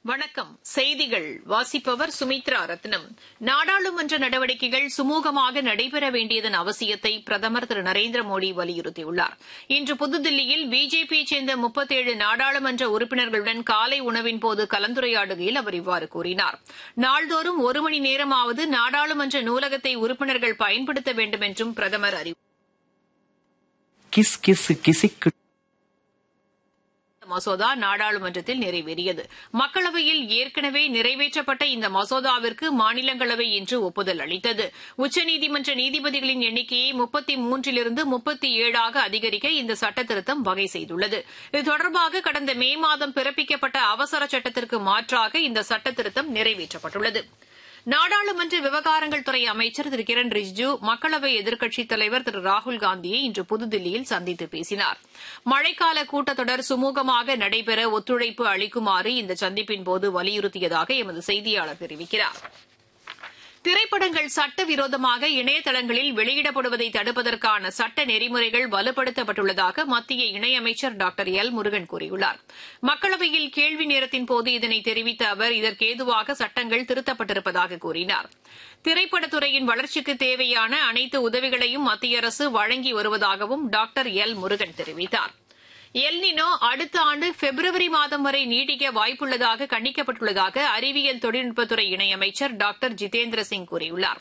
வணக்கம் செய்திகள் வாசிப்பவர் சுமித்ரா ரத்னம் நாடாளுமன்ற நடவடிக்கைகள் சுமூகமாக நடைபெற வேண்டியதன் அவசியத்தை பிரதமர் திரு நரேந்திர மோடி வலியுறுத்தியுள்ளார் இன்று புதுதில்லியில் பிஜேபியை சேர்ந்த முப்பத்தேழு நாடாளுமன்ற உறுப்பினர்களுடன் காலை உணவின்போது கலந்துரையாடுகையில் அவர் இவ்வாறு கூறினார் நாள்தோறும் ஒரு மணி நேரமாவது நாடாளுமன்ற நூலகத்தை உறுப்பினர்கள் பயன்படுத்த வேண்டும் என்றும் பிரதமர் அறிவுறுத்தினார் किस किस किसी மசோதா நாடாளுமன்றத்தில் நிறைவேறியது மக்களவையில் ஏற்கனவே நிறைவேற்றப்பட்ட இந்த மசோதாவிற்கு மாநிலங்களவை இன்று ஒப்புதல் அளித்தது உச்சநீதிமன்ற நீதிபதிகளின் எண்ணிக்கையை முப்பத்தி மூன்றிலிருந்து முப்பத்தி ஏழாக அதிகரிக்க இந்த சட்டத்திருத்தம் வகை செய்துள்ளது இது தொடர்பாக கடந்த மே மாதம் பிறப்பிக்கப்பட்ட அவசர சட்டத்திற்கு மாற்றாக இந்த சட்டத்திருத்தம் நிறைவேற்றப்பட்டுள்ளது நாடாளுமன்ற விவகாரங்கள் துறை அமைச்சர் திரு கிரண் ரிஜிஜு மக்களவை எதிர்க்கட்சித் தலைவர் திரு ராகுல்காந்தியை இன்று புதுதில்லியில் சந்தித்து பேசினார் மழைக்கால கூட்டத்தொடர் சுமூகமாக நடைபெற ஒத்துழைப்பு அளிக்குமாறு இந்த சந்திப்பின்போது வலியுறுத்தியதாக எமது செய்தியாளர் தெரிவிக்கிறார் திரைப்படங்கள் சட்டவிரோதமாக இணையதளங்களில் வெளியிடப்படுவதை தடுப்பதற்கான சட்ட நெறிமுறைகள் வலுப்படுத்தப்பட்டுள்ளதாக மத்திய இணையமைச்சர் டாக்டர் எல் முருகன் கூறியுள்ளார் மக்களவையில் கேள்வி நேரத்தின்போது இதனை தெரிவித்த அவர் இதற்கேதுவாக சட்டங்கள் திருத்தப்பட்டிருப்பதாக கூறினார் திரைப்படத்துறையின் வளர்ச்சிக்கு தேவையான அனைத்து உதவிகளையும் மத்திய அரசு வழங்கி வருவதாகவும் டாக்டர் எல் முருகன் தெரிவித்தாா் எல்னினோ அடுத்த ஆண்டு பிப்ரவரி மாதம் வரை நீடிக்க வாய்ப்புள்ளதாக கணிக்கப்பட்டுள்ளதாக அறிவியல் தொழில்நுட்பத்துறை இணையமைச்சர் டாக்டர் ஜிதேந்திர சிங் கூறியுள்ளார்